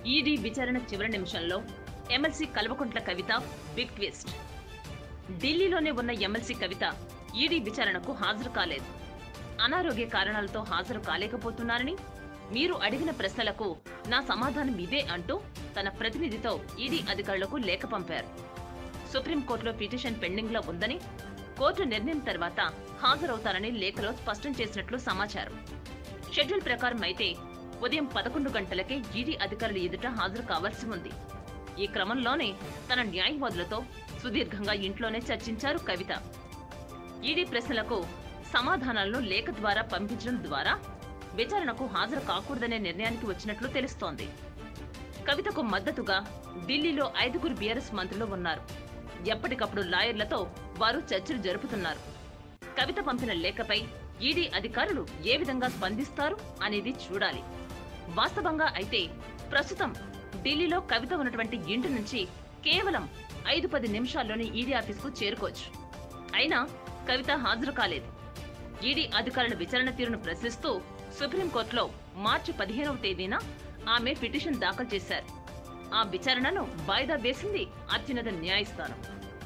ED విచారణ చివరి నిమిషంలో MLC Kalvakuntla Kavitha big twist ఢిల్లీలోనే ఉన్న ఎమ్మెల్సీ కవిత ఈడీ విచారణకు హాజరు కాలేదు అనారోగ్య కారణాలతో హాజరు కాలేకపోతున్నారని మీరు అడిగిన ప్రశ్నలకు నా సమాధానం ఇదే అంటూ తన ప్రతినిధితో ఈడీ అధికారులకు లేఖ పంపారు సుప్రీంకోర్టులో పిటిషన్ పెండింగ్ లో ఉందని కోర్టు నిర్ణయం తర్వాత హాజరవుతారని లేఖలో స్పష్టం చేసినట్లు సమాచారం షెడ్యూల్ ప్రకారం అయితే ఉదయం పదకొండు గంటలకే ఈడీ అధికారుల ఎదుట హాజరు కావాల్సి ఉంది ఈ క్రమంలోనే తన న్యాయవాదులతో సుదీర్ఘంగా ఇంట్లోనే చర్చించారు కవిత ఈడీ ప్రశ్నలకు సమాధానాలను లేఖ ద్వారా పంపించడం ద్వారా విచారణకు హాజరు కాకూడదనే నిర్ణయానికి వచ్చినట్లు తెలుస్తోంది కవితకు మద్దతుగా ఢిల్లీలో ఐదుగురు బీఆర్ఎస్ మంత్రులు ఉన్నారు ఎప్పటికప్పుడు లాయర్లతో వారు చర్చలు జరుపుతున్నారు కవిత పంపిన లేఖపై ఈడీ అధికారులు ఏ విధంగా స్పందిస్తారు అనేది చూడాలి వాస్తవంగా అయితే ప్రస్తుతం ఢిల్లీలో కవిత ఉన్నటువంటి ఇంటి నుంచి కేవలం ఐదు పది నిమిషాల్లోనే ఈడీ ఆఫీస్కు చేరుకోవచ్చు అయినా కవిత హాజరు కాలేదు ఈడీ అధికారుల విచారణ తీరును ప్రశ్నిస్తూ సుప్రీంకోర్టులో మార్చి పదిహేనవ తేదీన ఆమె పిటిషన్ దాఖలు చేశారు ఆ విచారణను వాయిదా వేసింది అత్యున్నత న్యాయస్థానం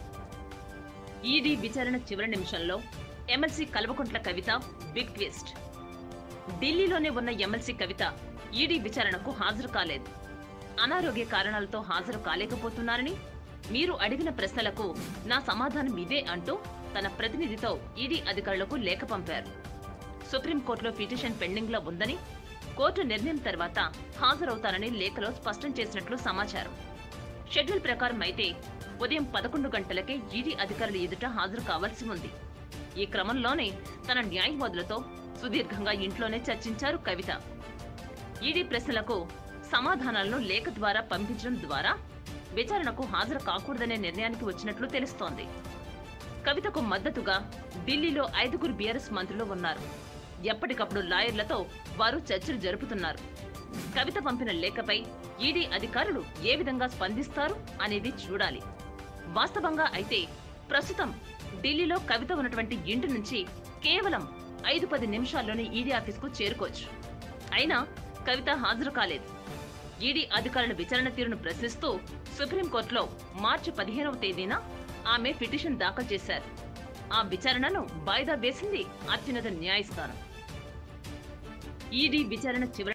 ఈడీ విచారణ చివరి నిమిషంలో MLC Kalvakuntla Kavitha big twist ఢిల్లీలోనే ఉన్న ఎమ్మెల్సీ కవిత ఈడీ విచారణకు హాజరు కాలేదు అనారోగ్య కారణాలతో హాజరు కాలేకపోతున్నారని మీరు అడిగిన ప్రశ్నలకు నా సమాధానం ఇదే అంటూ తన ప్రతినిధితో ఈడీ అధికారులకు లేఖ పంపారు సుప్రీంకోర్టులో పిటిషన్ పెండింగ్ లో ఉందని కోర్టు నిర్ణయం తర్వాత హాజరవుతారని లేఖలో స్పష్టం చేసినట్లు సమాచారం షెడ్యూల్ ప్రకారం అయితే ఉదయం పదకొండు గంటలకే ఈడీ అధికారుల ఎదుట హాజరు కావాల్సి ఉంది ఈ క్రమంలోనే తన న్యాయవాదులతో సుదీర్ఘంగా ఇంట్లోనే చర్చించారు కవిత ఈడీ ప్రశ్నలకు సమాధానాలను లేఖ ద్వారా పంపించడం ద్వారా విచారణకు హాజరు కాకూడదనే నిర్ణయానికి వచ్చినట్లు తెలుస్తోంది కవితకు మద్దతుగా ఢిల్లీలో ఐదుగురు బీఆర్ఎస్ మంత్రులు ఉన్నారు ఎప్పటికప్పుడు లాయర్లతో వారు చర్చలు జరుపుతున్నారు కవిత పంపిన లేఖపై ఈడీ అధికారులు ఏ విధంగా స్పందిస్తారు అనేది చూడాలి వాస్తవంగా అయితే ప్రస్తుతం ఢిల్లీలో కవిత ఉన్నటువంటి ఇంటి నుంచి కేవలం ఐదు పది నిమిషాల్లోనే ఈడీ ఆఫీస్కు చేరుకోవచ్చు అయినా కవిత హాజరు కాలేదు ఈడీ అధికారుల విచారణ తీరును ప్రశ్నిస్తూ సుప్రీంకోర్టులో మార్చి పదిహేనవ తేదీన ఆమె పిటిషన్ దాఖలు చేశారు ఆ విచారణను వాయిదా వేసింది అత్యున్నత న్యాయస్థానం ఈడీ విచారణ చివరి